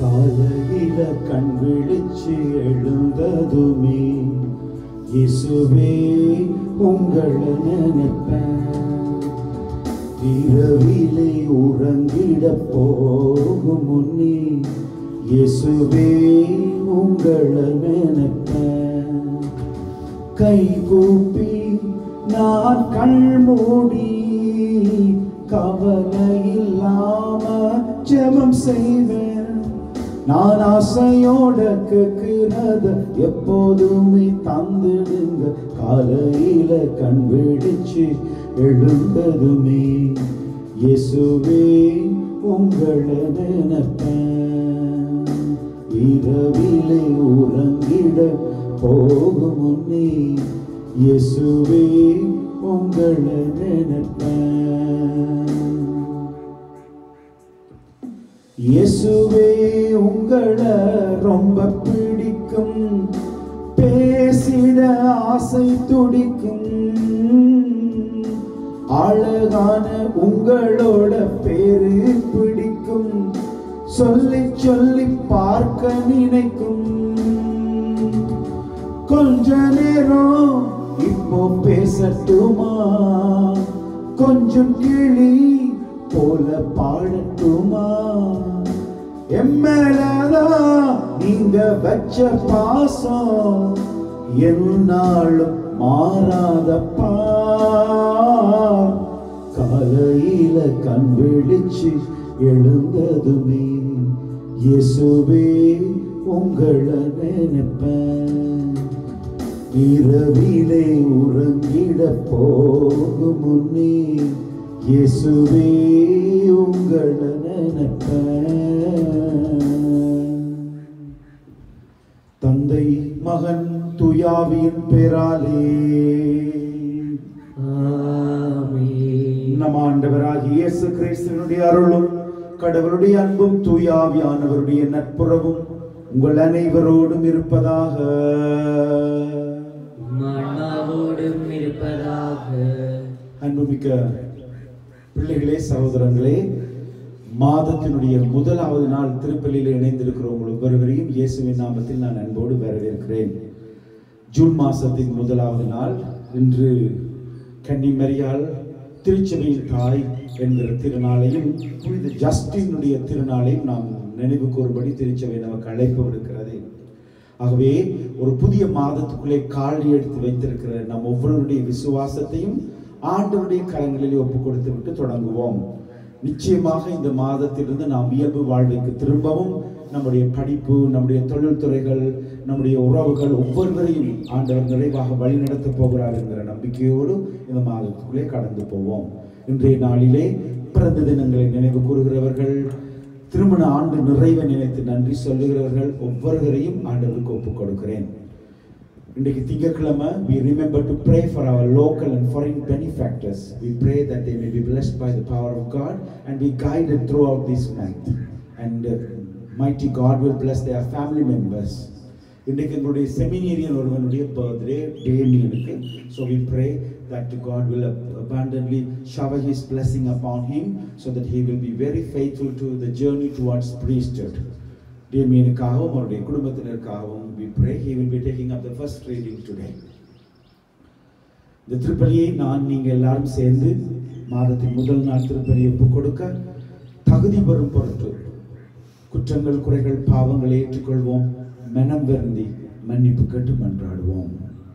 காலையில கண் விழிச்சு எழுந்ததுமே இயேசுவே உங்களை நினைப்பேன் இரவிலே உறங்கிட போகும் முன்னே இயேசுவே உங்களை நினைப்பேன் கை கூப்பி நான் கண் மூடி கவலை இல்லாம ஜெபம் செய்வேன் நான் ஆசையோட கேட்கிறத எப்போதுமே தந்துடுங்க காலையில கண் விழிச்சு எழுந்ததுமே இயேசுவே உங்களை நினைப்பேன் இரவிலே உறங்கிட போகும் முன்னே இயேசுவே உங்களை நினைப்பேன் இயேசுவே உங்களை ரொம்ப பிடிக்கும் பேசிட ஆசை துடிக்கும் அழகான உங்களோட பேரு பிடிக்கும் சொல்லி சொல்லி பார்க்க நினைக்கும் கொஞ்ச நேரம் இப்போ பேசட்டுமா கொஞ்சம் கிளி போல பாடட்டுமா எம்மேலதான் நீங்க வச்ச பாசம் என்னாலும் மாறாதப்பா காலையில கண் விழிச்சு எழுந்ததுமே இயேசுவே உங்களை நினைப்பேன் இரவிலே உறங்கிட போகும் முன்னே இயேசுவே உங்களை நினைப்பேன் தந்தை மகன் துயாவியின் பேராலே நம் ஆண்டவராகிய இயேசு கிறிஸ்துவனுடைய அருளும் கடவுளுடைய அன்பும் தூயாவியானவருடைய நட்புறவும் உங்கள் அனைவரோடும் இருப்பதாக மன்னாவோடும் இருப்பதாக அன்புமிக்க பிள்ளைகளே சகோதரங்களே மாதத்தினுடைய முதலாவது நாள் திருப்பலியில் இணைந்திருக்கிற உங்கள் ஒவ்வொருவரையும் இயேசுவின் நாமத்தில் நான் அன்போடு வரவேற்கிறேன் ஜூன் மாசத்தின் முதலாவது நாள் இன்று கன்னிமரியால் திருச்சபையின் தாய் என்கிற திருநாளையும் புனித ஜஸ்டினுடைய திருநாளையும் நாம் நினைவு கூறும்படி திருச்சபை நமக்கு அழைப்பு விடுக்கிறது ஆகவே ஒரு புதிய மாதத்துக்குள்ளே கால் எடுத்து வைத்திருக்கிற நம் ஒவ்வொருவருடைய விசுவாசத்தையும் ஆண்டவருடைய கரங்களிலே ஒப்பு கொடுத்து விட்டு தொடங்குவோம் நிச்சயமாக இந்த மாதத்திலிருந்து நாம் இயல்பு வாழ்வுக்கு திரும்பவும் நம்முடைய படிப்பு நம்முடைய தொழில்துறைகள் நம்முடைய உறவுகள் ஒவ்வொருவரையும் ஆண்டவர் நிறைவாக வழிநடத்த போகிறார் என்கிற நம்பிக்கையோடு இந்த மாதத்துக்குள்ளே கடந்து போவோம் இன்றைய நாளிலே பிறந்த தினங்களை நினைவு கூறுகிறவர்கள் திருமண ஆண்டு நிறைவை நினைத்து நன்றி சொல்லுகிறவர்கள் ஒவ்வொருவரையும் ஆண்டவருக்கு ஒப்புக் கொடுக்கிறேன் இன்றைக்கு திங்கட்கிழமை we remember to pray for our local and foreign benefactors we pray that they may be blessed by the power of God and be guided throughout this month and uh, mighty God will bless their family members இன்றைக்கு எங்களுடைய seminarian ஒருவனுடைய birthday டேமியனுக்கு so we pray that God will abundantly shower His blessing upon him so that he will be very faithful to the journey towards priesthood. டேமியனுக்காகவும் அவருடைய குடும்பத்தினருக்காகவும் we pray he will be taking up the first reading today. இந்த திருப்பலியை நான் நீங்க எல்லாரும் சேர்ந்து மாதத்தின் முதல் நாள் திருப்பலியை ஒப்புக் கொடுக்க தகுதி பெறும் பொருட்டு குற்றங்கள் குறைகள் பாவங்களை ஏற்றுக்கொள்வோம் மனம் வருந்தி மன்னிப்பு கேட்டு மன்றாடுவோம்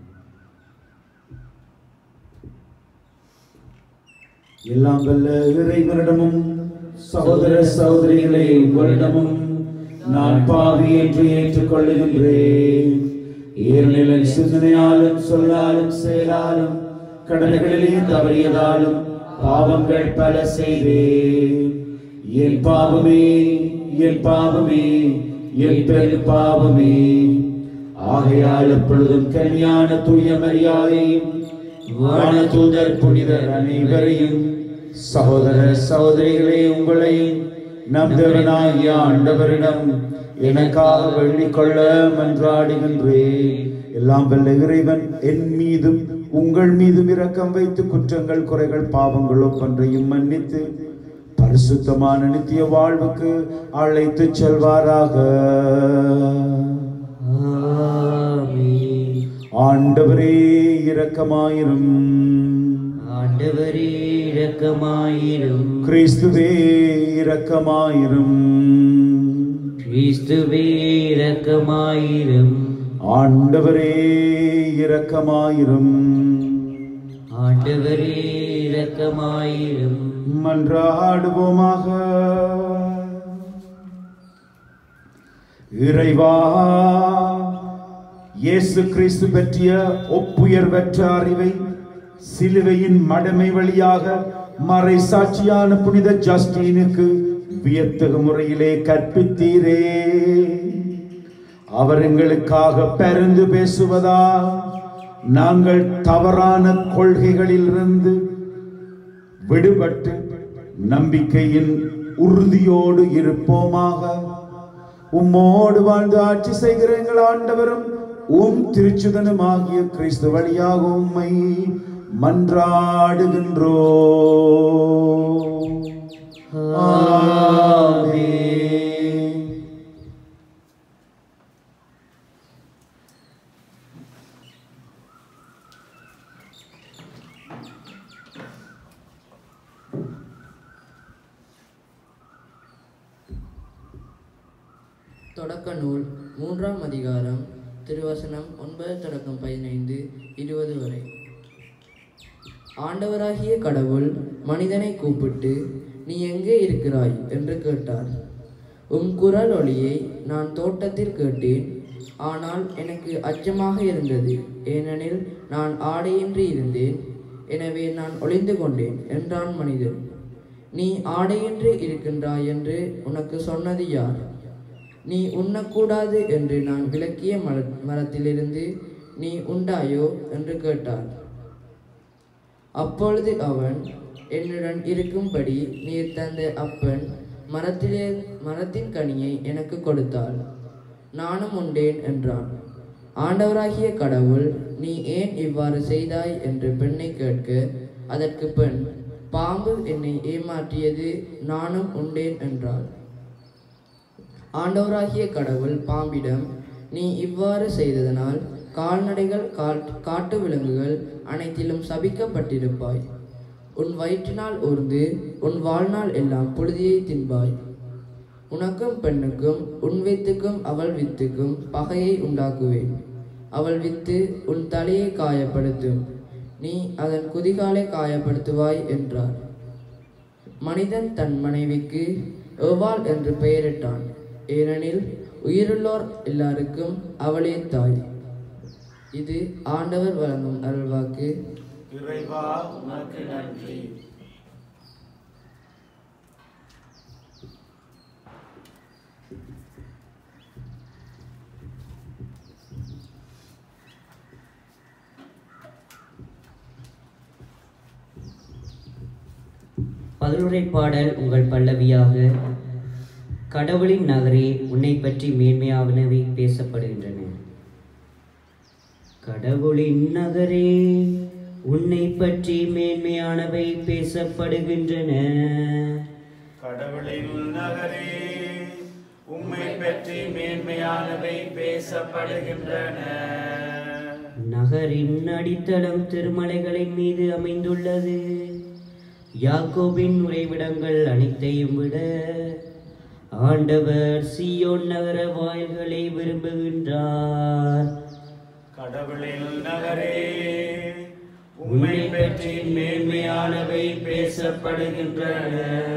எல்லாம் வல்ல இறைவனிடமும் சகோதர சகோதரிகளே உங்களிடமும் நான் பாவி என்று ஏற்றுக்கொள்ளுகின்றேன் ஏனெனில் சிந்தனையாலும் சொல்லாலும் செயலாலும் கடமைகளிலே தவறியதாலும் பாவங்கள் பல செய்தேன் என் பாவமே என் பாவமே என் பெரு பாவமே ஆகையால் எப்பொழுதும் கல்யாண தூய மரியாதையும் வானதூதர் புனிதர் அனைவரையும் சகோதர சகோதரிகளே உங்களையும் நம் தேவனாகிய ஆண்டவரிடம் எனக்காக வேண்டிக் கொள்ள மன்றாடுகின்றேன் எல்லாம் வல்ல இறைவன் என் மீதும் உங்கள் மீதும் இரக்கம் வைத்து குற்றங்கள் குறைகள் பாவங்கள் ஒவ்வொன்றையும் மன்னித்து பரிசுத்தமான நித்திய வாழ்வுக்கு அழைத்து செல்வாராக ஆமென். ஆண்டவரே இரக்கமாயிரும் ஆண்டவரே இரக்கமாயிரும் கிறிஸ்துவே இரக்கமாயிரும் கிறிஸ்துவே இரக்கமாயிரும் ஆண்டவரே இரக்கமாயிரும் ஆண்டவரே இரக்கமாயிரும் மன்றாடுவோமாக இறைவா இயேசு கிறிஸ்து பற்றிய ஒப்புயர்வற்ற அறிவை சிலுவையின் மடமை வழியாக மறை சாட்சியான புனித ஜஸ்டினுக்கு வியத்தகு முறையிலே கற்பித்தீரே அவர் எங்களுக்காக பரிந்து பேசுவதா நாங்கள் தவறான கொள்கைகளிலிருந்து விடுபட்டு நம்பிக்கையின் உறுதியோடு இருப்போமாக உம்மோடு வாழ்ந்து ஆட்சி செய்கிற எங்கள் ஆண்டவரும் உம் திருச்சுதனுமாகிய கிறிஸ்து வழியாக உம்மை மன்றாடுகின்றோ தொடக்க நூல் மூன்றாம் அதிகாரம் திருவசனம் ஒன்பது தொடக்கம் பதினைந்து இருபது வரை ஆண்டவராகிய கடவுள் மனிதனை கூப்பிட்டு நீ எங்கே இருக்கிறாய் என்று கேட்டார் உம் குரல் ஒளியை நான் தோட்டத்தில் கேட்டேன் ஆனால் எனக்கு அச்சமாக இருந்தது ஏனெனில் நான் ஆடையின்றி இருந்தேன் எனவே நான் ஒளிந்து கொண்டேன் என்றான் மனிதன் நீ ஆடையின்றி இருக்கின்றாய் என்று உனக்கு சொன்னது யார் நீ உண்ணக்கூடாது என்று நான் விளக்கிய மர மரத்திலிருந்து நீ உண்டாயோ என்று கேட்டார் அப்பொழுது அவன் என்னுடன் இருக்கும்படி நீர் தந்த அப்பன் மரத்திலே மரத்தின் கனியை எனக்கு கொடுத்தாள் நானும் உண்டேன் என்றான் ஆண்டவராகிய கடவுள் நீ ஏன் இவ்வாறு செய்தாய் என்று பெண்ணை கேட்க அதற்கு பெண் பாம்பு என்னை ஏமாற்றியது நானும் உண்டேன் என்றாள் ஆண்டவராகிய கடவுள் பாம்பிடம் நீ இவ்வாறு செய்ததனால் கால்நடைகள் காட் காட்டு விலங்குகள் அனைத்திலும் சபிக்கப்பட்டிருப்பாய் உன் வயிற்றினால் ஊர்ந்து உன் வாழ்நாள் எல்லாம் புழுதியை தின்பாய் உனக்கும் பெண்ணுக்கும் உன் வித்துக்கும் அவள் வித்துக்கும் பகையை உண்டாக்குவேன் அவள் வித்து உன் தலையை காயப்படுத்தும் நீ அதன் குதிகாலை காயப்படுத்துவாய் என்றார் மனிதன் தன் மனைவிக்கு எவ்வாள் என்று பெயரிட்டான் ஏனெனில் உயிருள்ளோர் எல்லாருக்கும் அவளே தாய் இது ஆண்டவர் வழங்கும் அருள்வாக்கு இறைவா உமக்கு நன்றி பதிலுரை பாடல் உங்கள் பல்லவியாக கடவுளின் நகரே உன்னை பற்றி மேன்மையானவை பேசப்படுகின்றன கடவுளின் நகரே உன்னை பற்றி மேன்மையானவை பேசப்படுகின்றன கடவுளின் நகரே உம்மை பற்றி மேன்மையானவை பேசப்படுகின்றன நகரின் அடித்தளம் திருமலைகளின் மீது அமைந்துள்ளது யாக்கோபின் உறைவிடங்கள் அனைத்தையும் விட ஆண்டவர் சீயோன் நகர வாயில்களை விரும்புகின்றார் கடவுளின் நகரே உம்மை பற்றி மேன்மையானவை பேசப்படுகின்றன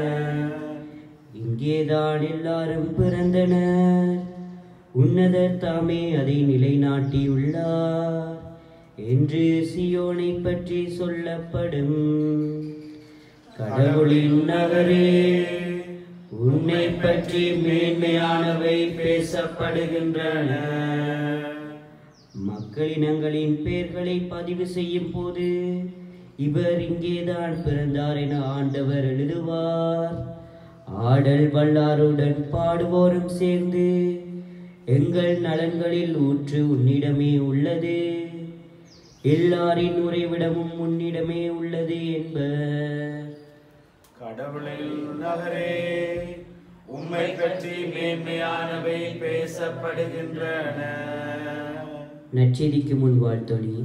இங்கேதான் எல்லாரும் பிறந்தனர் உன்னதர் தாமே அதை நிலைநாட்டியுள்ளார் என்று சியோனை பற்றி சொல்லப்படும் கடவுளின் நகரே உன்னை பற்றி மேன்மையானவை பேசப்படுகின்றன மக்களினங்களின் பெயர்களை பதிவு செய்யும் போது இவர் இங்கேதான் பிறந்தார் என ஆண்டவர் எழுதுவார் ஆடல் வல்லாருடன் பாடுவோரும் சேர்ந்து எங்கள் நலன்களில் ஊற்று உன்னிடமே உள்ளது எல்லாரின் உறைவிடமும் உன்னிடமே உள்ளது என்பர் கடவுளில் நகரே உம்மை பற்றி மேன்மையானவை பேசப்படுகின்றன நற்செய்திக்கு முன் வாழ்த்தொழி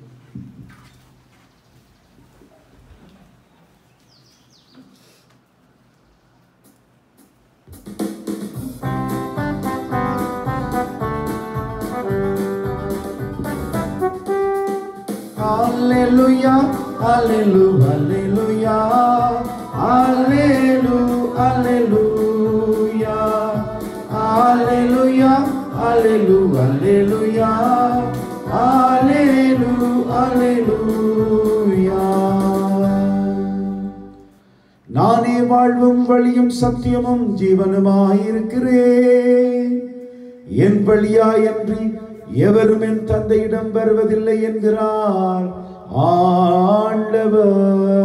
Alleluia, Allelu, Alleluia, Allelu, Alleluia, Alleluia, Allelu, Alleluia, Allelu, Alleluia. நானே வாழ்வும் வழியும் சத்தியமும் ஜீவனுமாயிருக்கிறேன் என் வழியாயன்றி எவரும் என் தந்தையிடம் வருவதில்லை என்கிறார் ஆண்டவர்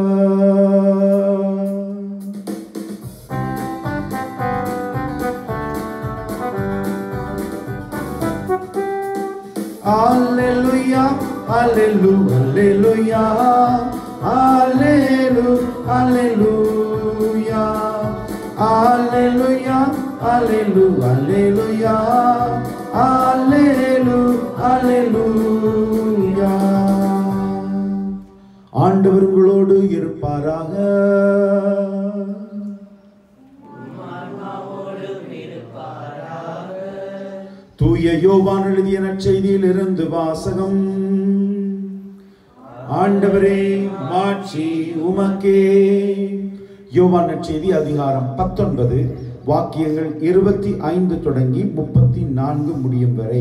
Alleluia, Allelu, Alleluia, Allelu, Alleluia, Alleluia, Allelu, Alleluia, Allelu, Alleluia. ஆண்டவர் உங்களோடு இருப்பாராக தூய யோவான் எழுதிய நற்செய்தியில் இருந்து வாசகம் ஆண்டவரே மாட்சி உமக்கே யோவான் நற்செய்தி அதிகாரம் பத்தொன்பது வாக்கியங்கள் இருபத்தி ஐந்து தொடங்கி முப்பத்தி நான்கு முடியும் வரை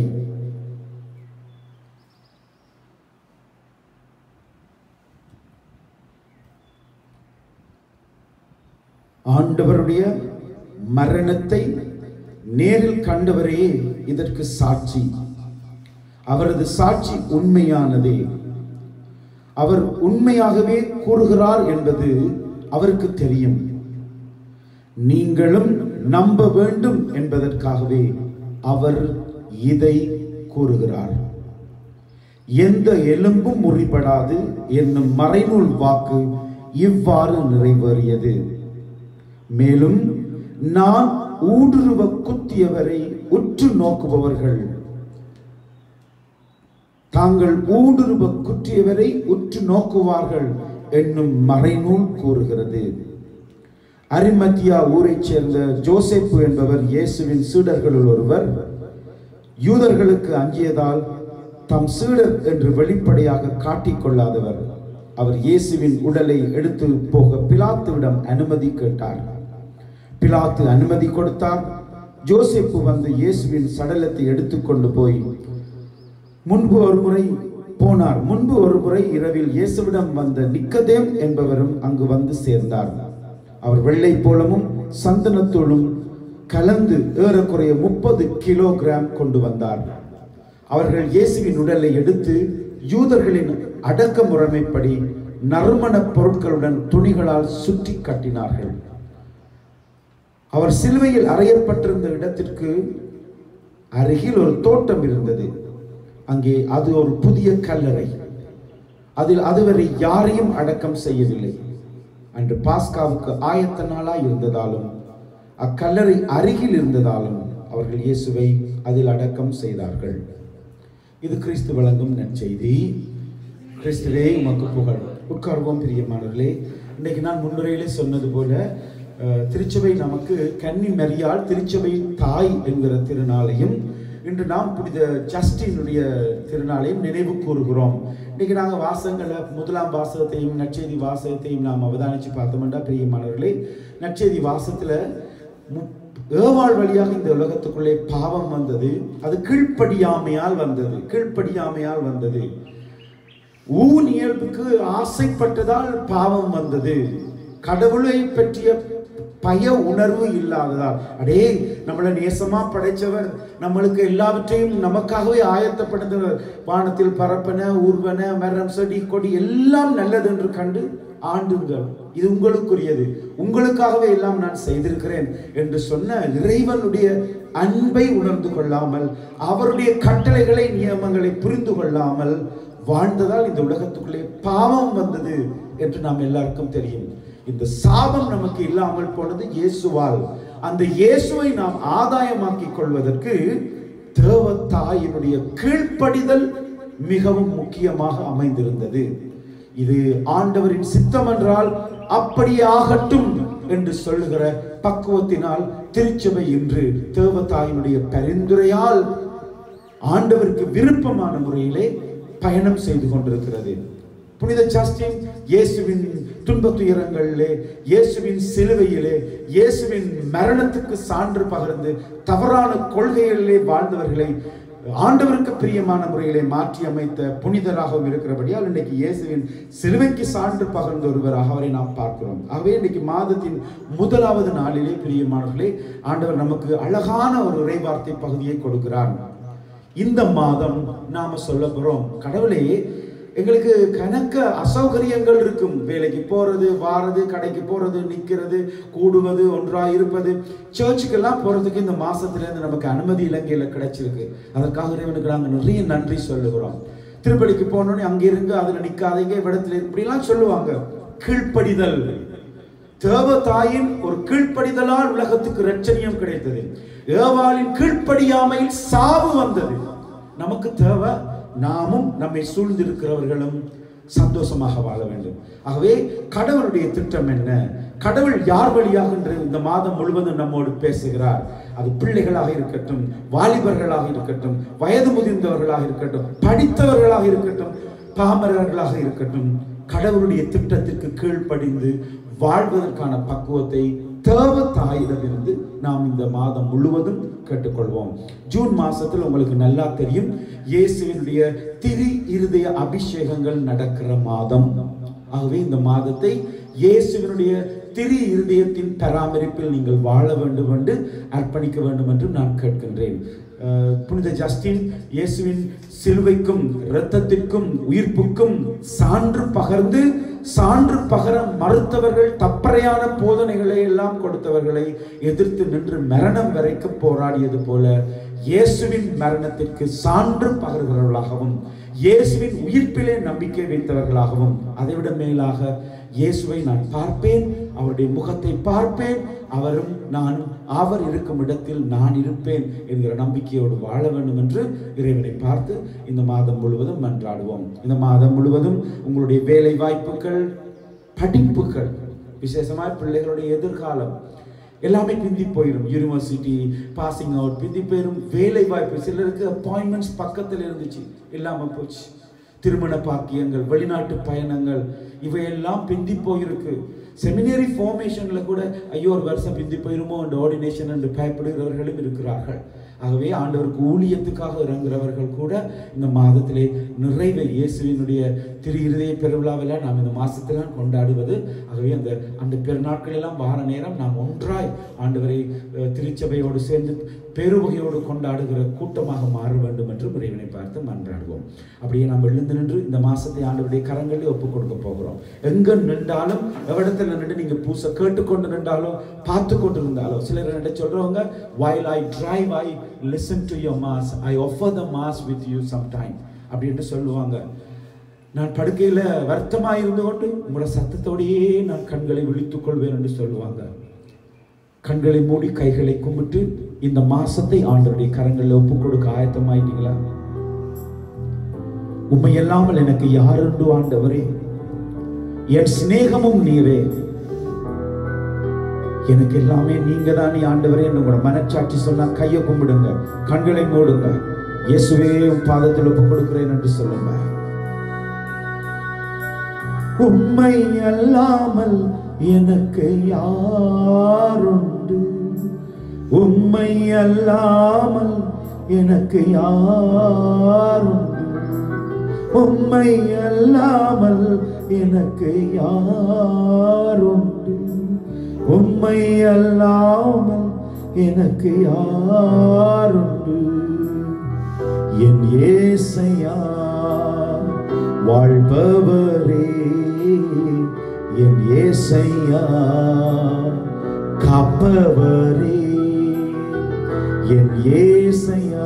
ஆண்டவருடைய மரணத்தை நேரில் கண்டவரே இதற்கு சாட்சி அவரது சாட்சி உண்மையானதே அவர் உண்மையாகவே கூறுகிறார் என்பது அவருக்கு தெரியும் நீங்களும் நம்ப வேண்டும் என்பதற்காகவே அவர் இதை கூறுகிறார் எந்த எலும்பும் முறிபடாது என்னும் மறைநூல் வாக்கு இவ்வாறு நிறைவேறியது மேலும் நான் ஊடுருவ குத்தியவரை உற்று நோக்குபவர்கள் தாங்கள் ஊடுருவ குற்றியவரை உற்று நோக்குவார்கள் என்னும் மறைநூல் கூறுகிறது அரிமத்தியா ஊரைச் சேர்ந்த ஜோசேப்பு என்பவர் இயேசுவின் சீடர்களுள் ஒருவர் யூதர்களுக்கு அஞ்சியதால் தம் சீடர் என்று வெளிப்படையாக காட்டிக்கொள்ளாதவர் அவர் இயேசுவின் உடலை எடுத்து போக பிலாத்துவிடம் அனுமதி கேட்டார் பிலாத்து அனுமதி கொடுத்தார் ஜோசேப்பு வந்து இயேசுவின் சடலத்தை எடுத்துக்கொண்டு போய் முன்பு ஒரு முறை போனார் முன்பு ஒரு முறை இரவில் இயேசுவிடம் வந்த நிக்கதேம் என்பவரும் அங்கு வந்து சேர்ந்தார் அவர் வெள்ளை போலமும் சந்தனத்தூளும் கலந்து ஏறக்குறைய முப்பது கிலோகிராம் கொண்டு வந்தார் அவர்கள் இயேசுவின் உடலை எடுத்து யூதர்களின் அடக்க முறைமைப்படி நறுமணப் பொருட்களுடன் துணிகளால் சுற்றி கட்டினார்கள் அவர் சிலுவையில் அறையப்பட்டிருந்த இடத்திற்கு அருகில் ஒரு தோட்டம் இருந்தது அங்கே அது ஒரு புதிய கல்லறை அதில் அதுவரை யாரையும் அடக்கம் செய்யவில்லை அன்று பாஸ்காவுக்கு ஆயத்த நாளாய் இருந்ததாலும் அக்கல்லறை அருகில் இருந்ததாலும் அவர்கள் இயேசுவை அதில் அடக்கம் செய்தார்கள் இது கிறிஸ்து வழங்கும் நற்செய்தி கிறிஸ்துவே உமக்கு புகழ் உட்கார்வோம் பிரியமானவர்களே இன்னைக்கு நான் முன்னுரையிலே சொன்னது போல அஹ், திருச்சபை நமக்கு கன்னி மரியாள் திருச்சபையின் தாய் என்கிற திருநாளையும் இன்று நாம் புனித ஜஸ்டினுடைய திருநாளையும் நினைவு கூறுகிறோம் இன்னைக்கு நாங்கள் வாசகங்களை முதலாம் வாசகத்தையும் நற்செய்தி வாசகத்தையும் நாம் அவதானிச்சு பார்த்தோம்னா பிரியமானவர்களே நற்செய்தி வாசத்துல மு- ஏவாள் வழியாக இந்த உலகத்துக்குள்ளே பாவம் வந்தது அது கீழ்ப்படியாமையால் வந்தது கீழ்ப்படியாமையால் வந்தது ஊன் இயல்புக்கு ஆசைப்பட்டதால் பாவம் வந்தது கடவுளை பற்றிய பய உணர்வு இல்லாததால் அடே நம்மளை நேசமா படைச்சவர் நம்மளுக்கு எல்லாவற்றையும் நமக்காகவே ஆயத்தப்படுத்தவர் வானத்தில் பரப்பன ஊர்வன மரம் செடி கொடி எல்லாம் நல்லது என்று கண்டு ஆண்டுங்கள் இது உங்களுக்குரியது உங்களுக்காகவே எல்லாம் நான் செய்திருக்கிறேன் என்று சொன்ன இறைவனுடைய அன்பை உணர்ந்து கொள்ளாமல் அவருடைய கட்டளைகளை நியமங்களை புரிந்து கொள்ளாமல் வாழ்ந்ததால் இந்த உலகத்துக்குள்ளே பாவம் வந்தது என்று நாம் எல்லாருக்கும் தெரியும் இந்த சாபம் நமக்கு இல்லாமல் போனது இயேசுவால் அந்த இயேசுவை நாம் ஆதாயமாக்கிக் கொள்வதற்கு தேவ தாயினுடைய கீழ்ப்படிதல் மிகவும் முக்கியமாக அமைந்திருந்தது இது ஆண்டவரின் சித்தம் என்றால் அப்படியே ஆகட்டும் என்று சொல்லுகிற பக்குவத்தினால் திருச்சபை இன்று தேவதாயினுடைய பரிந்துரையால் ஆண்டவருக்கு விருப்பமான முறையிலே பயணம் செய்து கொண்டிருக்கிறது புனித ஜஸ்டின் இயேசுவின் துன்பத் துயரங்களிலே இயேசுவின் சிலுவையிலே இயேசுவின் மரணத்துக்கு சான்று பகர்ந்து தவறான கொள்கைகளிலே வாழ்ந்தவர்களை ஆண்டவருக்கு பிரியமான முறையிலே மாற்றி அமைத்த புனிதராகவும் இருக்கிறபடியால் இன்னைக்கு இயேசுவின் சிலுவைக்கு சான்று பகர்ந்த ஒருவராக அவரை நாம் பார்க்கிறோம் ஆகவே இன்னைக்கு மாதத்தின் முதலாவது நாளிலே பிரியமானவர்களே ஆண்டவர் நமக்கு அழகான ஒரு இறைவார்த்தை பகுதியை கொடுக்கிறார் இந்த மாதம் நாம சொல்ல போறோம் கடவுளே எங்களுக்கு கணக்க அசௌகரியங்கள் இருக்கும் வேலைக்கு போறது வாரது கடைக்கு போறது நிக்கிறது கூடுவது ஒன்றா இருப்பது சர்ச்சுக்கெல்லாம் போறதுக்கு இந்த மாசத்துல இருந்து நமக்கு அனுமதி இலங்கையில கிடைச்சிருக்கு அதற்காக இறைவனுக்கு நாங்க நிறைய நன்றி சொல்லுகிறோம் திருப்பதிக்கு போனோடனே அங்க இருங்க அதுல நிக்காதீங்க இவ்விடத்துல இப்படிலாம் சொல்லுவாங்க கீழ்ப்படிதல் தேவ தாயின் ஒரு கீழ்ப்படிதலால் உலகத்துக்கு ரட்சணியம் கிடைத்தது ஏவாளின் கீழ்ப்படியாமையில் சாவு வந்தது நமக்கு தேவை நாமும் நம்மை சூழ்ந்திருக்கிறவர்களும் சந்தோஷமாக வாழ வேண்டும் ஆகவே கடவுளுடைய திட்டம் என்ன கடவுள் யார் வழியாக இன்று இந்த மாதம் முழுவதும் நம்மோடு பேசுகிறார் அது பிள்ளைகளாக இருக்கட்டும் வாலிபர்களாக இருக்கட்டும் வயது முதிர்ந்தவர்களாக இருக்கட்டும் படித்தவர்களாக இருக்கட்டும் பாமரர்களாக இருக்கட்டும் கடவுளுடைய திட்டத்திற்கு கீழ்ப்படிந்து வாழ்வதற்கான பக்குவத்தை தேவ தாயிடமிருந்து நாம் இந்த மாதம் முழுவதும் கேட்டுக்கொள்வோம் ஜூன் மாசத்தில் உங்களுக்கு நல்லா தெரியும் இயேசுவினுடைய திரு இருதய அபிஷேகங்கள் நடக்கிற மாதம் ஆகவே இந்த மாதத்தை இயேசுவினுடைய திரு இருதயத்தின் பராமரிப்பில் நீங்கள் வாழ வேண்டும் என்று அர்ப்பணிக்க வேண்டும் என்று நான் கேட்கின்றேன் அஹ், புனித ஜஸ்டின் இயேசுவின் சிலுவைக்கும் இரத்தத்திற்கும் உயிர்ப்புக்கும் சான்று பகர்ந்து சான்று பகர மறுத்தவர்கள் தப்பறையான போதனைகளை எல்லாம் கொடுத்தவர்களை எதிர்த்து நின்று மரணம் வரைக்கும் போராடியது போல இயேசுவின் மரணத்திற்கு சான்று பகர்கிறவர்களாகவும் இயேசுவின் உயிர்ப்பிலே நம்பிக்கை வைத்தவர்களாகவும் அதைவிட மேலாக இயேசுவை நான் பார்ப்பேன் அவருடைய முகத்தை பார்ப்பேன் அவரும் நானும் அவர் இருக்கும் இடத்தில் நான் இருப்பேன் என்கிற நம்பிக்கையோடு வாழ வேண்டும் என்று இறைவனை பார்த்து இந்த மாதம் முழுவதும் மன்றாடுவோம் இந்த மாதம் முழுவதும் உங்களுடைய வேலை வாய்ப்புகள் படிப்புகள் விசேஷமாய் பிள்ளைகளுடைய எதிர்காலம் எல்லாமே பிந்தி போயிடும் யூனிவர்சிட்டி பாசிங் அவுட் பிந்தி போயிடும் வேலை வாய்ப்பு சிலருக்கு அப்பாயின்மெண்ட்ஸ் பக்கத்தில் இருந்துச்சு இல்லாம போச்சு திருமண பாக்கியங்கள் வெளிநாட்டு பயணங்கள் இவையெல்லாம் பிந்தி போயிருக்கு செமினரி ஃபார்மேஷன்ல கூட ஐயோ ஒரு வருஷம் பிந்தி போயிருமோ என்ற ஆர்டினேஷன் என்று பயப்படுகிறவர்களும் இருக்கிறார்கள் ஆகவே ஆண்டவருக்கு ஊழியத்துக்காக இறங்குறவர்கள் கூட இந்த மாதத்திலே நிறைவை இயேசுவினுடைய திரு இருதய பெருவிழாவில் நாம் இந்த மாசத்துல கொண்டாடுவது ஆகவே அந்த அந்த பெருநாட்கள் எல்லாம் வார நேரம் நாம் ஒன்றாய் ஆண்டவரை அஹ், திருச்சபையோடு சேர்ந்து பெருவகையோடு கொண்டாடுகிற கூட்டமாக மாற வேண்டும் என்று இறைவனை பார்த்து மன்றாடுவோம் அப்படியே நாம் எழுந்து நின்று இந்த மாசத்தை ஆண்டவருடைய கரங்களில் ஒப்புக் கொடுக்க போகிறோம் எங்க நின்றாலும் எவ்விடத்துல நின்று நீங்க பூசை கேட்டுக்கொண்டு நின்றாலும் பார்த்து கொண்டு இருந்தாலும் சிலர் என்ன சொல்றவங்க while I drive I listen to your mass I offer the mass with you sometime அப்படின்ட்டு சொல்லுவாங்க நான் படுக்கையில வருத்தமாக இருந்து கொண்டு உங்களோட சத்தத்தோடையே நான் கண்களை விழித்துக் கொள்வேன் என்று சொல்லுவாங்க கண்களை மூடி கைகளை கும்பிட்டு இந்த மாசத்தை ஆண்டவருடைய கரங்களில் ஒப்புக் கொடுக்க ஆயத்தமாயிட்டீங்களா உம்மை இல்லாமல் எனக்கு யாருண்டு ஆண்டவரே என் சிநேகமும் நீரே எனக்கு எல்லாமே நீங்க தான் ஆண்டவரே உங்களோட மனச்சாட்சி சொன்னா கையை கும்பிடுங்க கண்களை மூடுங்க இயேசுவே உன் பாதத்தில் ஒப்புக் கொடுக்கிறேன் என்று சொல்லுங்க உம்மை அல்லாமல் எனக்கு யாருண்டு உம்மை அல்லாமல் எனக்கு யாருண்டு உம்மை அல்லாமல் எனக்கு யாருண்டு உம்மை அல்லாமல் எனக்கு யாருண்டு என் ஏசையா வாழ்பவரே என் ஏசையா காப்பவரே என் ஏசையா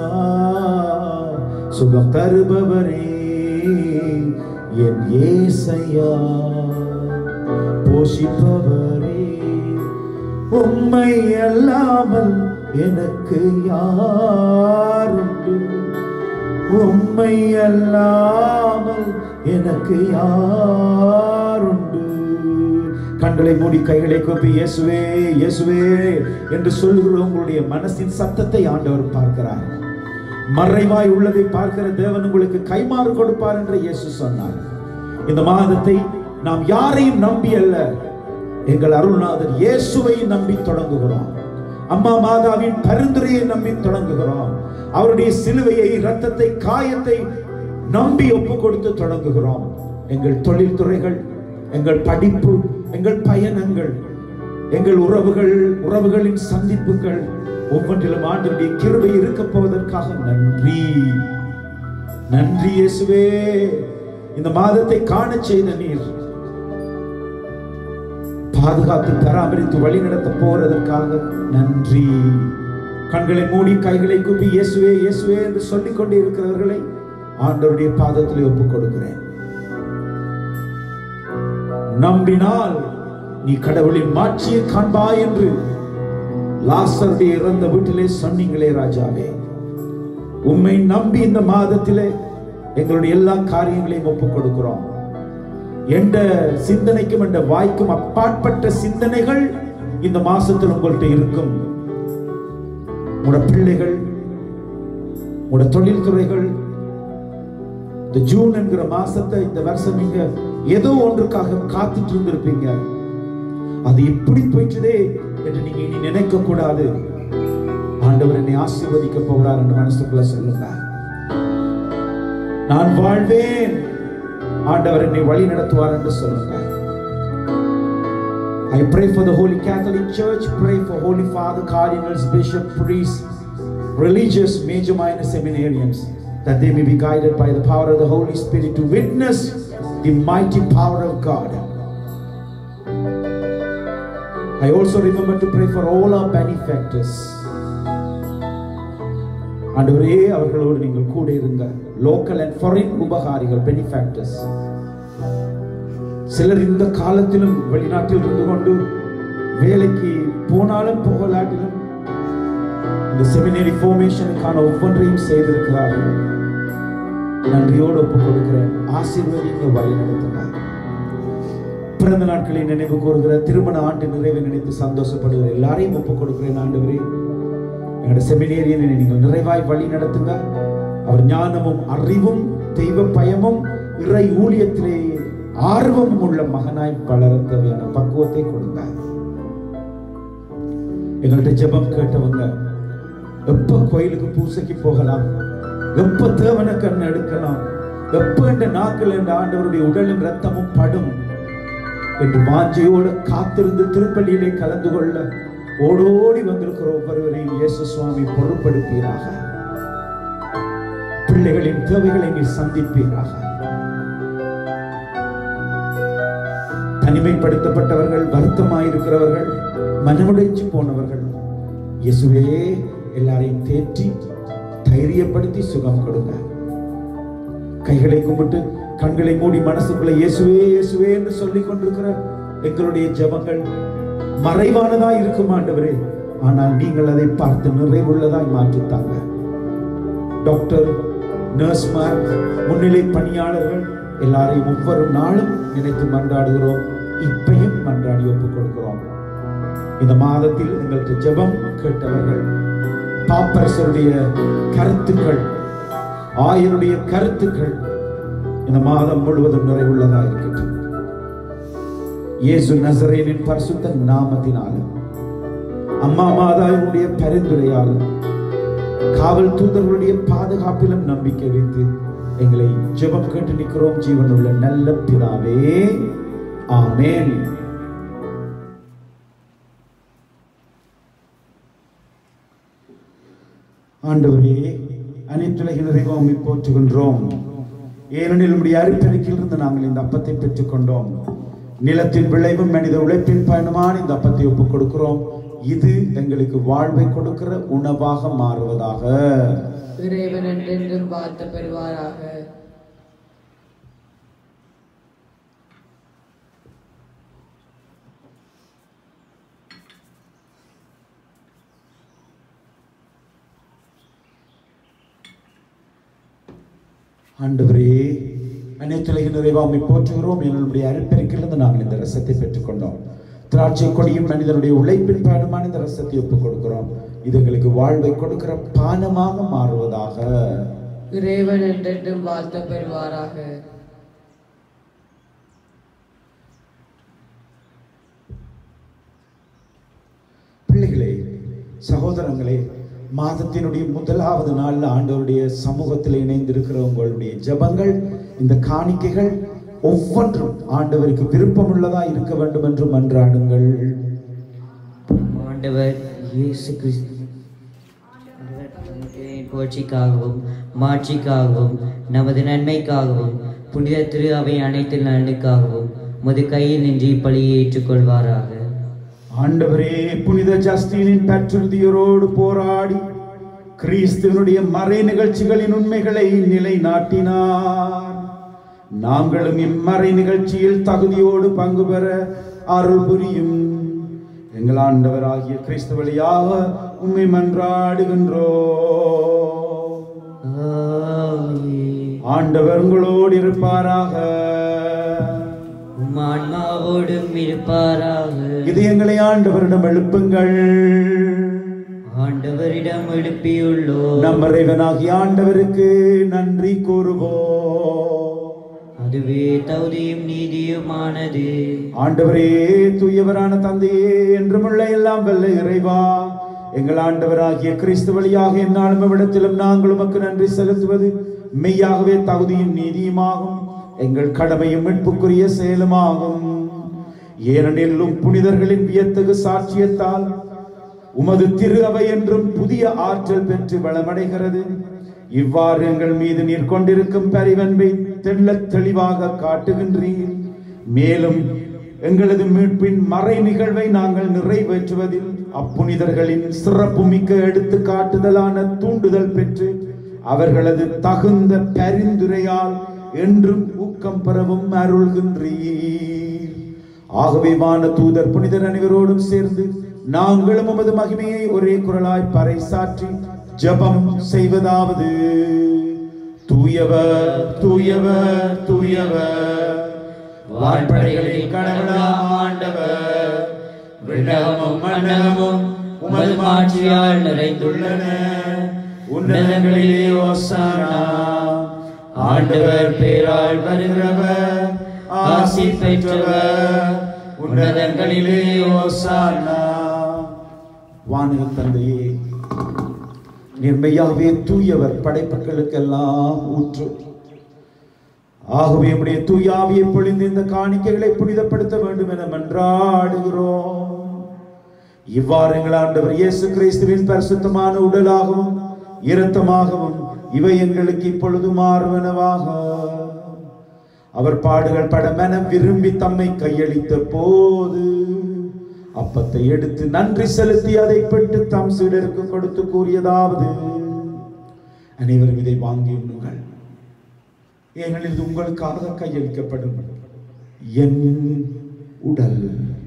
சுகம் தருபவரே என் ஏசையா போஷிப்பவரே உம்மை அல்லாமல் எனக்கு யாருண்டு உம்மை அல்லாமல் எனக்கு யாருண்டு கண்களை மூடி கைகளை கூப்பி இயேசுவே இயேசுவே என்று சொல்லுகிற உங்களுடைய மனசின் சத்தத்தை ஆண்டவர் பார்க்கிறார் மறைவாய் உள்ளதை பார்க்கிற தேவன் உங்களுக்கு கைமாறு கொடுப்பார் என்று இயேசு சொன்னார் இந்த மாதத்தை நாம் யாரையும் நம்பி அல்ல எங்கள் அருள்நாதர் இயேசுவை நம்பி தொடங்குகிறோம் அம்மா மாதாவின் பரிந்துரையை நம்பி தொடங்குகிறோம் அவருடைய சிலுவையை இரத்தத்தை காயத்தை நம்பி ஒப்பு கொடுத்து தொடங்குகிறோம் எங்கள் தொழில்துறைகள் எங்கள் படிப்பு எங்கள் பயணங்கள் எங்கள் உறவுகள் உறவுகளின் சந்திப்புகள் ஒவ்வொன்றிலும் ஆண்டவருடைய கிருபை இருக்க போவதற்காக நன்றி நன்றி இயேசுவே இந்த மாதத்தை காணச் செய்த நீர் பாதுகாத்து பராமரித்து வழி நடத்த போறதற்காக நன்றி கண்களை மூடி கைகளை கூப்பி இயேசுவே இயேசுவே என்று சொல்லிக் கொண்டே இருக்கிறவர்களை ஆண்டவருடைய பாதத்திலே ஒப்புக் கொடுக்கிறேன் நம்பினால் நீ கடவுளின் மாட்சியை காண்பாய் என்று லாசருடைய இறந்த வீட்டிலே சொன்னீங்களே ராஜாவே உம்மை நம்பி இந்த மாதத்திலே எங்களுடைய எல்லா காரியங்களையும் ஒப்புக் கொடுக்கிறோம் எந்த சிந்தனைக்கும் எந்த வாய்க்கும் அப்பாற்பட்ட சிந்தனைகள் இந்த மாசத்தில் உங்கள்கிட்ட இருக்கும் உங்களோட பிள்ளைகள் உங்களோட தொழில்துறைகள் இந்த ஜூன் என்கிற மாசத்தை இந்த வருஷம் நீங்க ஏதோ ஒன்றுக்காக காத்துட்டு இருந்திருப்பீங்க அது இப்படி போயிட்டுதே என்று நீங்க இனி நினைக்க கூடாது ஆண்டவர் என்னை ஆசீர்வதிக்க போகிறார் என்று மனசுக்குள்ள சொல்லுங்க நான் வாழ்வேன் ஆண்டவர் என்னை வழி நடத்துவார் என்று சொல்லுங்க I pray for the Holy Catholic Church, pray for Holy Father, cardinals, bishop, priests, religious, major, minor seminarians, that they may be guided by the power of the Holy Spirit to witness the mighty power of God. I also remember to pray for all our benefactors. ஆண்டவரே அவர்களோடு நீங்கள் கூட இருங்க local and foreign உபகாரிகள் benefactors சிலர் இந்த காலத்திலும் வெளிநாட்டில் இருந்து கொண்டு வேலைக்கு போனாலும் போகலாட்டிலும் இந்த செமினரி ஃபார்மேஷனுக்கான ஒவ்வொன்றையும் செய்திருக்கிறார்கள் நன்றியோடு ஒப்புக் கொடுக்கிறேன் ஆசீர்வதிங்க வழி நடத்துங்க பிறந்த நாட்களை நினைவு கூறுகிற திருமண ஆண்டு நிறைவை நினைத்து சந்தோஷப்படுகிற எல்லாரையும் ஒப்புக் கொடுக்கிறேன் ஆண்டவரே எங்களோட செமினேரியனை நீங்கள் நிறைவாய் வழி நடத்துங்க அவர் ஞானமும் அறிவும் தெய்வ பயமும் இறை ஊழியத்திலே ஆர்வமும் உள்ள மகனாய் வளர தேவையான பக்குவத்தை கொடுங்க எங்கள்கிட்ட ஜெபம் கேட்டவங்க எப்ப கோயிலுக்கு பூசைக்கு போகலாம் எப்ப தேவன கண் எடுக்கலாம் எப்ப என்ற நாக்கில் என்ற ஆண்டவருடைய உடலும் ரத்தமும் படும் என்று வாஞ்சையோடு காத்திருந்து திருப்பள்ளியிலே கலந்து கொள்ள ஓடோடி வந்திருக்கிற ஒவ்வொருவரையும் இயேசு சுவாமி பொறுப்படுப்பீராக பிள்ளைகளின் தேவைகளை நீ சந்திப்பீராக தனிமைப்படுத்தப்பட்டவர்கள் வருத்தமாயிருக்கிறவர்கள் மனமுடைச்சு போனவர்கள் இயேசுவே எல்லாரையும் தேற்றி தைரியப்படுத்தி சுகம் கொடுங்க கைகளை கும்பிட்டு கண்களை மூடி மனசுக்குள்ள இயேசுவே இயேசுவே என்று சொல்லிக் கொண்டிருக்கிற எங்களுடைய ஜெபங்கள் மறைவானதா இருக்கும் ஆண்டவரே ஆனால் நீங்கள் அதை பார்த்து நிறைவுள்ளதாய் மாற்றித்தாங்க டாக்டர் நர்ஸ்மார் முன்னிலை பணியாளர்கள் எல்லாரையும் ஒவ்வொரு நாளும் நினைத்து மன்றாடுகிறோம் இப்பையும் மன்றாடி ஒப்புக் கொடுக்கிறோம் இந்த மாதத்தில் எங்கள்கிட்ட ஜெபம் கேட்டவர்கள் பாப்பரசருடைய கருத்துக்கள் ஆயருடைய கருத்துக்கள் இந்த மாதம் முழுவதும் நிறைவுள்ளதா இருக்கட்டும் இயேசு நசரேனின் பரிசுத்த நாமத்தினாலும் அம்மா மாதாவினுடைய பரிந்துரையாலும் காவல் தூதர்களுடைய பாதுகாப்பிலும் நம்பிக்கை வைத்து எங்களை ஜெபம் கேட்டு நிற்கிறோம் ஜீவனுள்ள நல்ல பிதாவே ஆமென் ஆண்டவரே அனைத்துலகின் இறைவாமை போற்றுகின்றோம் ஏனெனில் நம்முடைய அரிப்பெருக்கிலிருந்து நாங்கள் இந்த அப்பத்தை பெற்றுக்கொண்டோம் நிலத்தின் விளைவும் மனித உழைப்பின் பயணமான இந்த அப்பத்தை ஒப்புக் கொடுக்கிறோம் இது எங்களுக்கு வாழ்வை கொடுக்கிற உணவாக மாறுவதாக இறைவன் என்றென்றும் பார்த்து பெறுவாராக ஆண்டவரே அனைத்துலக நிறைவாமை போற்றுகிறோம் என்னுடைய அருப்பெருக்கிலிருந்து நாங்கள் இந்த ரசத்தை பெற்றுக்கொண்டோம் திராட்சை கொடியும் மனிதனுடைய உழைப்பின் பாடுமான இந்த ரசத்தை ஒப்புக் கொடுக்கிறோம் இது எங்களுக்கு வாழ்வை கொடுக்கிற பானமாக மாறுவதாக இறைவன் என்றென்றும் வாழ்த்த பெறுவாராக பிள்ளைகளே சகோதரங்களே மாதத்தினுடைய முதலாவது நாள்ல ஆண்டவருடைய சமூகத்தில் இணைந்திருக்கிற உங்களுடைய ஜெபங்கள் இந்த காணிக்கைகள் ஒவ்வொன்றும் ஆண்டவருக்கு விருப்பமுள்ளதா இருக்க வேண்டும் என்று மன்றாடுங்கள் ஆண்டவர் இயேசு கிறிஸ்து ஆண்டவர் நமது புகழ்ச்சிக்காகவும் மாட்சிக்காகவும் நமது நன்மைக்காகவும் புனித திரு அவை அனைத்து நலனுக்காகவும் உமது கையில் நின்று பழியை ஏற்றுக்கொள்வாராக ஆண்டவரே புனித ஜஸ்டினின் பற்றுறுதியரோடு போராடி கிறிஸ்துவனுடைய மறை நிகழ்ச்சிகளின் உண்மைகளை நிலைநாட்டினார் நாங்களும் இம்மறை நிகழ்ச்சியில் தகுதியோடு பங்கு பெற அருள் புரியும் எங்கள் ஆண்டவராகிய கிறிஸ்து வழியாக உண்மை மன்றாடுகின்றோ ஆமென். ஆண்டவர் உங்களோடு இருப்பாராக உம் ஆன்மாவோடும் இருப்பாராக இதயங்களை ஆண்டவரிடம் எழுப்புங்கள் ஆண்டவரிடம் எழுப்பியுள்ளோம் நம் இறைவனாகிய ஆண்டவருக்கு நன்றி கூறுவோம் அதுவே தகுதியும் நீதியுமானது ஆண்டவரே தூயவரான தந்தையே என்றுமுள்ள எல்லாம் வல்ல இறைவா எங்கள் ஆண்டவராகிய கிறிஸ்து வழியாக என்னாலும் இவ்விடத்திலும் நாங்கள் உமக்கு நன்றி செலுத்துவது மெய்யாகவே தகுதியும் நீதியுமாகும் எங்கள் கடமையும் மீட்புக்குரிய செயலுமாகும் ஏனெனிலும் புனிதர்களின் வியத்தகு சாட்சியத்தால் உமது திரு அவை என்றும் புதிய ஆற்றல் பெற்று வளமடைகிறது இவ்வாறு எங்கள் மீது நீர் கொண்டிருக்கும் பரிவன்பை தெள்ளத் தெளிவாக காட்டுகின்றீர் மேலும் எங்களது மீட்பின் மறை நிகழ்வை நாங்கள் நிறைவேற்றுவதில் அப்புனிதர்களின் சிறப்புமிக்க எடுத்துக்காட்டுதலான தூண்டுதல் பெற்று அவர்களது தகுந்த பரிந்துரையால் என்றும் ஊக்கம் பெறவும் அருள்கின்றீர் ஆகவே வான தூதர் புனிதர் அனைவரோடும் சேர்ந்து நாங்களும் உமது மகிமையை ஒரே குரலாய் பறைசாற்றி ஜெபம் செய்வதாவது தூயவர் தூயவர் தூயவர் வான்படைகளின் கடவுளாம் ஆண்டவர் விண்ணகமும் மண்டகமும் உமது மாட்சியால் நிறைந்துள்ளன உன்னதங்களிலே ஓசானா ஆண்டவர் பேரால் வருகிறவர் ஆசி பெற்றவர் உன்னதங்களிலே ஓசானா வானக தந்தையே நிர்மையாகவே தூயவர் படைப்புகளுக்கெல்லாம் ஊற்று ஆகவே உம்முடைய தூயாவியை பொழிந்து இந்த காணிக்கைகளை புனிதப்படுத்த வேண்டும் என மன்றாடுகிறோம் இவ்வாறு எங்கள் ஆண்டவர் இயேசு கிறிஸ்துவின் பரிசுத்தமான உடலாகவும் இரத்தமாகவும் இவை எங்களுக்கு இப்பொழுது மாறுவனவாக அவர் பாடுகள் பட மனம் விரும்பி தம்மை கையளித்த போது அப்பத்தை எடுத்து நன்றி செலுத்தி அதை பெற்று தம் சீடருக்கு கொடுத்து கூறியதாவது அனைவரும் இதை வாங்கி உண்ணுங்கள் ஏனெனில் இது உங்களுக்காக கையளிக்கப்படும் என் உடல்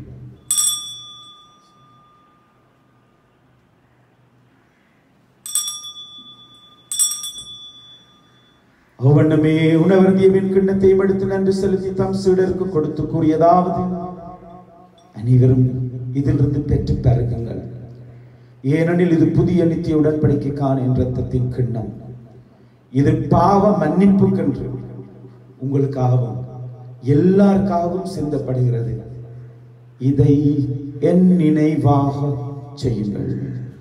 அவ்வண்ணமே உணவருந்தியவின் கிண்ணத்தையும் எடுத்து நன்றி செலுத்தி தம் சீடருக்கு கொடுத்து கூறியதாவது அனைவரும் இதிலிருந்து பெற்று பருகுங்கள் ஏனெனில் இது புதிய நித்திய உடன்படிக்கைக்கான என் ரத்தத்தின் கிண்ணம் இது பாவ மன்னிப்புக்கென்று உங்களுக்காகவும் எல்லாருக்காகவும் சிந்தப்படுகிறது இதை என் நினைவாக செய்யுங்கள்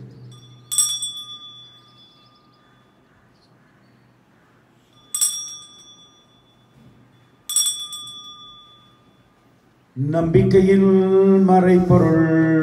நம்பிக்கையில் மறைபொருள்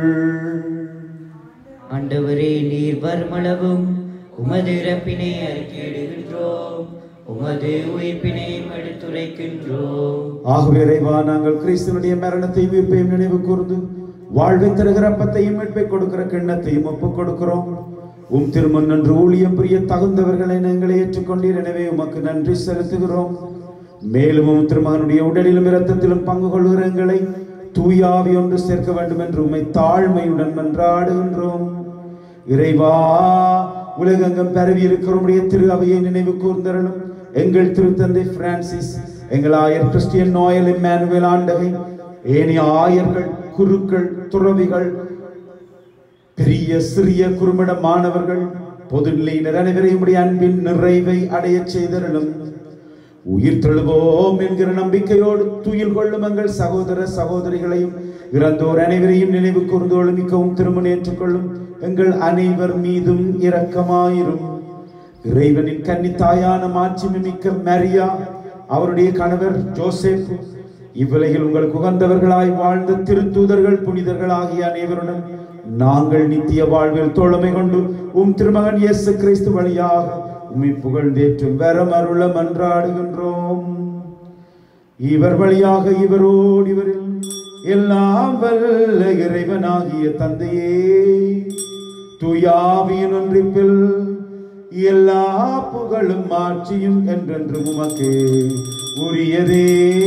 ஆண்டவரே நீர் வருமளவும் உமது இறப்பினை அறிக்கையிடுகின்றோம் உமது உயிர்ப்பினையும் எடுத்துரைக்கின்றோம் ஆகவே இறைவா நாங்கள் கிறிஸ்துவனுடைய மரணத்தையும் உயிர்ப்பையும் நினைவு கூர்ந்து வாழ்வை தருகிற அப்பத்தையும் மீட்பை கொடுக்கிற கிண்ணத்தையும் ஒப்புக் கொடுக்கிறோம் உம் திருமண் என்று ஊழியம் புரிய தகுந்தவர்களை எங்களை ஏற்றுக்கொண்டீர் எனவே உமக்கு நன்றி செலுத்துகிறோம் மேலும் உம் திருமகனுடைய உடலிலும் இரத்தத்திலும் பங்கு கொள்கிற எங்களை தூயாவி ஒன்று சேர்க்க வேண்டும் என்று உம்மை தாழ்மையுடன் மன்றாடுகின்றோம் இறைவா உலகெங்கும் பரவி இருக்கிற உம்முடைய திரு அவையை நினைவு கூர்ந்தருளும் எங்கள் திருத்தந்தை பிரான்சிஸ் எங்கள் ஆயர் கிறிஸ்டியன் நோயல் இம்மானுவேல் ஆண்டகை ஏனைய ஆயர்கள் குருக்கள் துறவிகள் பெரிய சிறிய குறுமிட மாணவர்கள் பொதுநிலையினர் அனைவரையும் உடைய அன்பின் நிறைவை அடையச் செய்தருளும் உயிர் தெழுவோம் என்கிற நம்பிக்கையோடு துயில் கொள்ளும் எங்கள் சகோதர சகோதரிகளையும் இறந்தோர் அனைவரையும் நினைவு கூர்ந்து ஒழுமிக்கவும் திருமணம் ஏற்றுக்கொள்ளும் எங்கள் அனைவர் மீதும் இரக்கமாயிரும் இறைவனின் கன்னித்தாயான மாட்சிமை மிக்க மரியா அவருடைய கணவர் ஜோசேப் இவ்வுலகில் உங்களுக்கு உகந்தவர்களாய் வாழ்ந்த திருத்தூதர்கள் புனிதர்கள் ஆகிய அனைவருடன் நாங்கள் நித்திய வாழ்வில் தோழமை கொண்டு உம் திருமகன் இயேசு கிறிஸ்து வழியாக உம்மை புகழ்ந்தேற்றும் வரம் அருள மன்றாடுகின்றோம் இவர் வழியாக இவரோடு இவரில் எல்லாம் வல்ல இறைவனாகிய தந்தையே துயாவியின் ஒன்றிப்பில் எல்லா புகழும் ஆட்சியும் என்றென்று உமக்கு உரியதே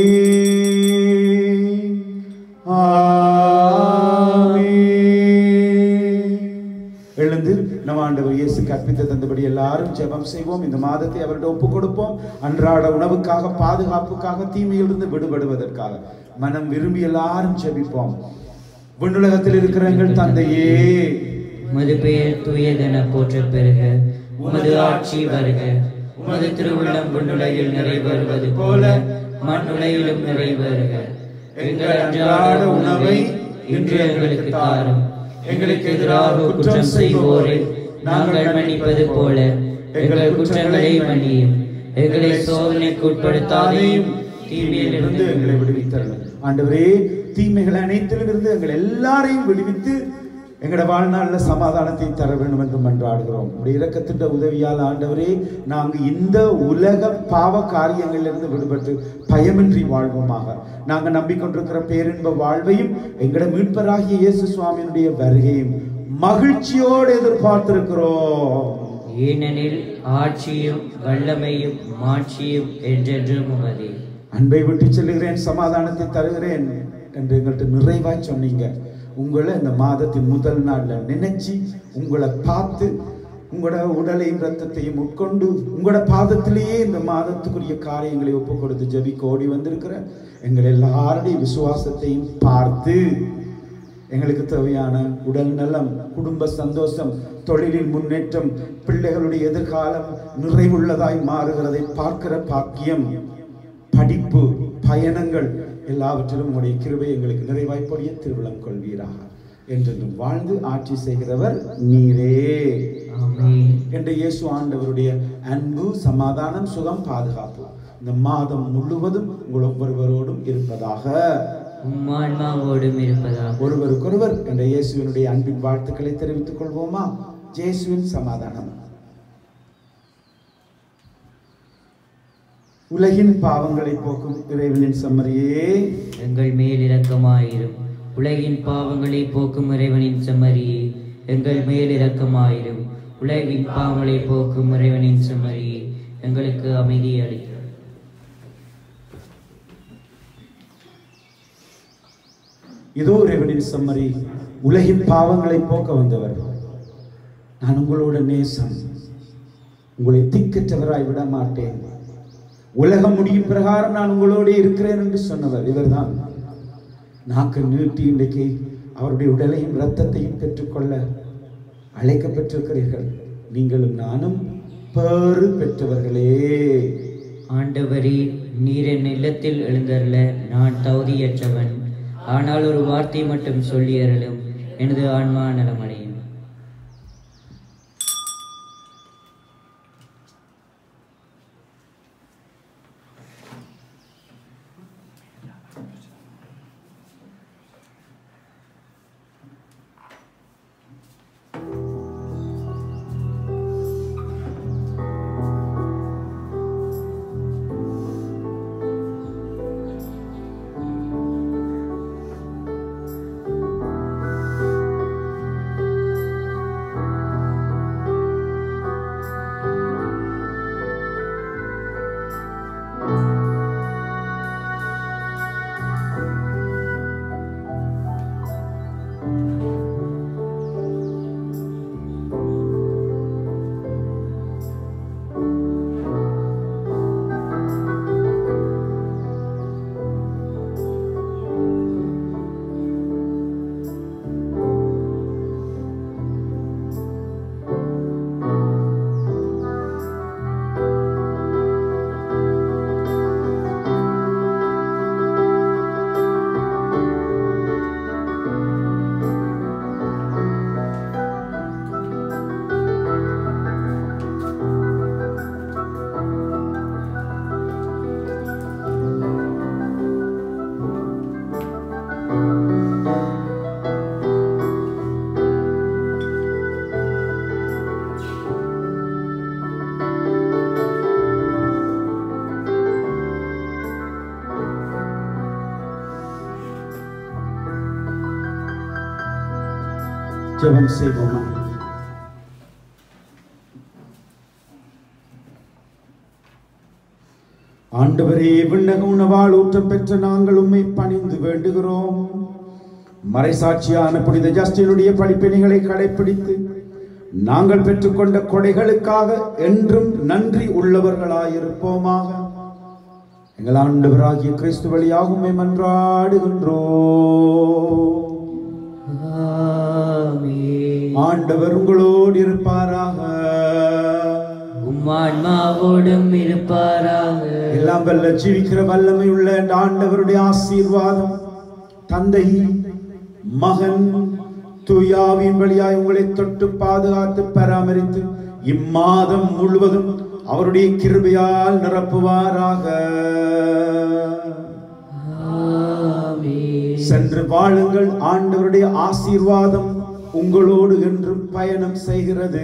ஆமென். எழுந்து நம் ஆண்டவர் இயேசு கற்பித்த தந்தபடி எல்லாரும் ஜெபம் செய்வோம் இந்த மாதத்தை அவர்கிட்ட ஒப்பு கொடுப்போம் அன்றாட உணவுக்காக பாதுகாப்புக்காக தீமையிலிருந்து விடுபடுவதற்காக மனம் விரும்பி எல்லாரும் ஜெபிப்போம் விண்ணுலகத்தில் இருக்கிற எங்கள் தந்தையே உமது பெயர் தூயதென போற்ற பெறுக உமது ஆட்சி வருக உமது திருவுள்ளம் விண்ணுலகில் நிறைவேறுவது போல மண்ணுலகிலும் நிறைவேறுக எங்கள் அன்றாட உணவை இன்று எங்களுக்கு தாரும் எங்களுக்கு எதிராக குற்றம் செய்வோரை நாங்கள் மன்னிப்பது போல எங்கள் குற்றங்களை மன்னியும் எங்களை சோதனைக்கு உட்படுத்தாதையும் தீமையிலிருந்து தீமையிலிருந்து எங்களை விடுவித்தரலாம் ஆண்டவரே தீமைகள் அனைத்திலும் இருந்து எங்கள் எல்லாரையும் விடுவித்து எங்களோட வாழ்நாள்ல சமாதானத்தை தர வேண்டும் என்று மன்றாடுகிறோம் உடைய இரக்கத்திட்ட உதவியால் ஆண்டவரே நாங்கள் இந்த உலக பாவ காரியங்களிலிருந்து விடுபட்டு பயமின்றி வாழ்வோமாக நாங்கள் நம்பிக்கொண்டிருக்கிற பேரின்ப வாழ்வையும் எங்களோட மீட்பராகிய இயேசு சுவாமியினுடைய வருகையும் மகிழ்ச்சியோடு எதிர்பார்த்திருக்கிறோம் ஏனெனில் ஆட்சியும் வல்லமையும் மாட்சியும் என்றென்றும் உமதே அன்பை விட்டு செல்லுகிறேன் சமாதானத்தை தருகிறேன் என்று எங்கள்கிட்ட நிறைவாய் சொன்னீங்க உங்களை இந்த மாதத்தின் முதல் நாள்ல நினைச்சு உங்களை பார்த்து உங்களோட உடலையும் ரத்தத்தையும் உட்கொண்டு உங்களோட பாதத்திலேயே இந்த மாதத்துக்குரிய காரியங்களை ஒப்பு கொடுத்து ஜெபிக்க ஓடி வந்திருக்கிற எங்கள் எல்லாருடைய விசுவாசத்தையும் பார்த்து எங்களுக்கு தேவையான உடல் நலம் குடும்ப சந்தோஷம் தொழிலின் முன்னேற்றம் பிள்ளைகளுடைய எதிர்காலம் நிறைவுள்ளதாய் மாறுகிறதை பார்க்கிற பாக்கியம் படிப்பு பயணங்கள் எல்லாவற்றிலும் உங்களுடைய கிருபை எங்களுக்கு நிறைவாய்ப்படிய திருவிழம் கொள்வீராக என்றென்றும் வாழ்ந்து ஆட்சி செய்கிறவர் நீரே ஆமென் என்று இயேசு ஆண்டவருடைய அன்பு சமாதானம் சுகம் பாதுகாப்பு இந்த மாதம் முழுவதும் உங்கள் ஒவ்வொருவரோடும் இருப்பதாக உம்மான்மாவோடும் இருப்பதாக ஒருவருக்கொருவர் என்ற இயேசுவினுடைய அன்பின் வாழ்த்துக்களை தெரிவித்துக் கொள்வோமா இயேசுவின் சமாதானம் உலகின் பாவங்களை போக்கும் இறைவனின் சம்மரியே எங்கள் மேல் இரக்கமாயிரும் உலகின் பாவங்களை போக்கும் இறைவனின் செம்மறியே எங்கள் மேல் இரக்கமாயிரும் உலகின் பாவங்களை போக்கும் இறைவனின் செம்மறியே எங்களுக்கு அமைதி அளிக்கும் இதோ இறைவனின் சம்மரி உலகின் பாவங்களை போக்க வந்தவர் நான் உங்களோட நேசம் உங்களை திக்கற்றவராய் விட மாட்டேன் உலகம் முடியும் பிரகாரம் நான் உங்களோட இருக்கிறேன் என்று சொன்னவர் இவர்தான் நாக்கு நீட்டி இன்றைக்கு அவருடைய உடலையும் இரத்தத்தையும் பெற்றுக்கொள்ள அழைக்கப்பட்டிருக்கிறீர்கள் நீங்களும் நானும் பேறு பெற்றவர்களே ஆண்டவரே நீர் என் இல்லத்தில் எழுந்தருள நான் தகுதியற்றவன் ஆனால் ஒரு வார்த்தை மட்டும் சொல்லி அருளும் எனது ஆன்மா நலமடையும் ஆ ஜெபம் செய்வோமா ஆண்டவரே விண்ணக உணவால் ஊற்றம் பெற்ற நாங்கள் உம்மை பணிந்து வேண்டுகிறோம் மறைசாட்சியான புனித ஜஸ்டினுடைய படிப்பினைகளை கடைபிடித்து நாங்கள் பெற்றுக்கொண்ட கொடைகளுக்காக என்றும் நன்றி உள்ளவர்களாயிருப்போமாக எங்கள் ஆண்டவராகிய கிறிஸ்து வழியாக உம்மை மன்றாடுகின்றோம் ஆமென். ஆண்டவர் உங்களோடு இருப்பாராக உம்மான்மாவோடும் இருப்பாராக எல்லாம் வல்ல ஜீவிக்கிற வல்லமை உள்ள இந்த ஆண்டவருடைய ஆசீர்வாதம் தந்தை மகன் தூயாவின் வழியாய் உங்களை தொட்டு பாதுகாத்து பராமரித்து இம்மாதம் முழுவதும் அவருடைய கிருபையால் நிரப்புவாராக ஆமென். சென்று வாழுங்கள் ஆண்டவருடைய ஆசீர்வாதம் உங்களோடு என்றும் பயணம் செய்கிறது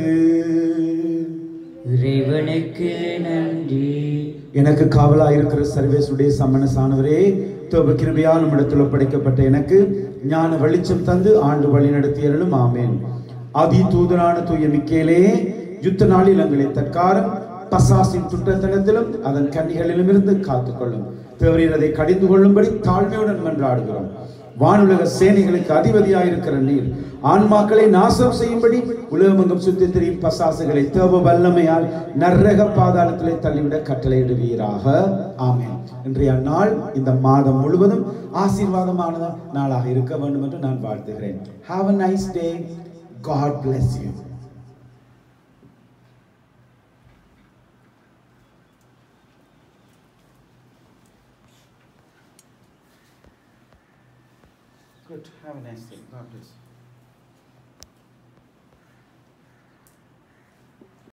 இறைவனுக்கு நன்றி எனக்கு காவலா இருக்கிற சர்வேசுடைய சம்மனசானவரே தோப கிருபையால் நம்மிடத்தில் ஒப்படைக்கப்பட்ட எனக்கு ஞான வெளிச்சம் தந்து ஆண்டு வழி நடத்தியர்களும் ஆமேன் அதி தூதனான தூய மிக்கேலே யுத்த நாளில் எங்களை தற்காரம் பசாசின் துட்டத்தனத்திலும் அதன் கன்னிகளிலும் இருந்து காத்துக்கொள்ளும் தேவரீர் அதை கடிந்து கொள்ளும்படி தாழ்மையுடன் மன்றாடுகிறோம் வானுலக சேனைகளுக்கு அதிபதியாயிருக்கிற நீர் ஆன்மாக்களை நாசம் செய்யும்படி உலகமெங்கும் சுத்தி திரியும் பசாசுகளை தேவ வல்லமையால் நரக பாதாளத்திலே தள்ளிவிட கட்டளையிடுவீராக ஆமென் இன்றைய நாள் இந்த மாதம் முழுவதும் ஆசீர்வாதமான நாளாக இருக்க வேண்டும் என்று நான் வாழ்த்துகிறேன் have a nice day God bless you Good. Have a nice day. God bless you.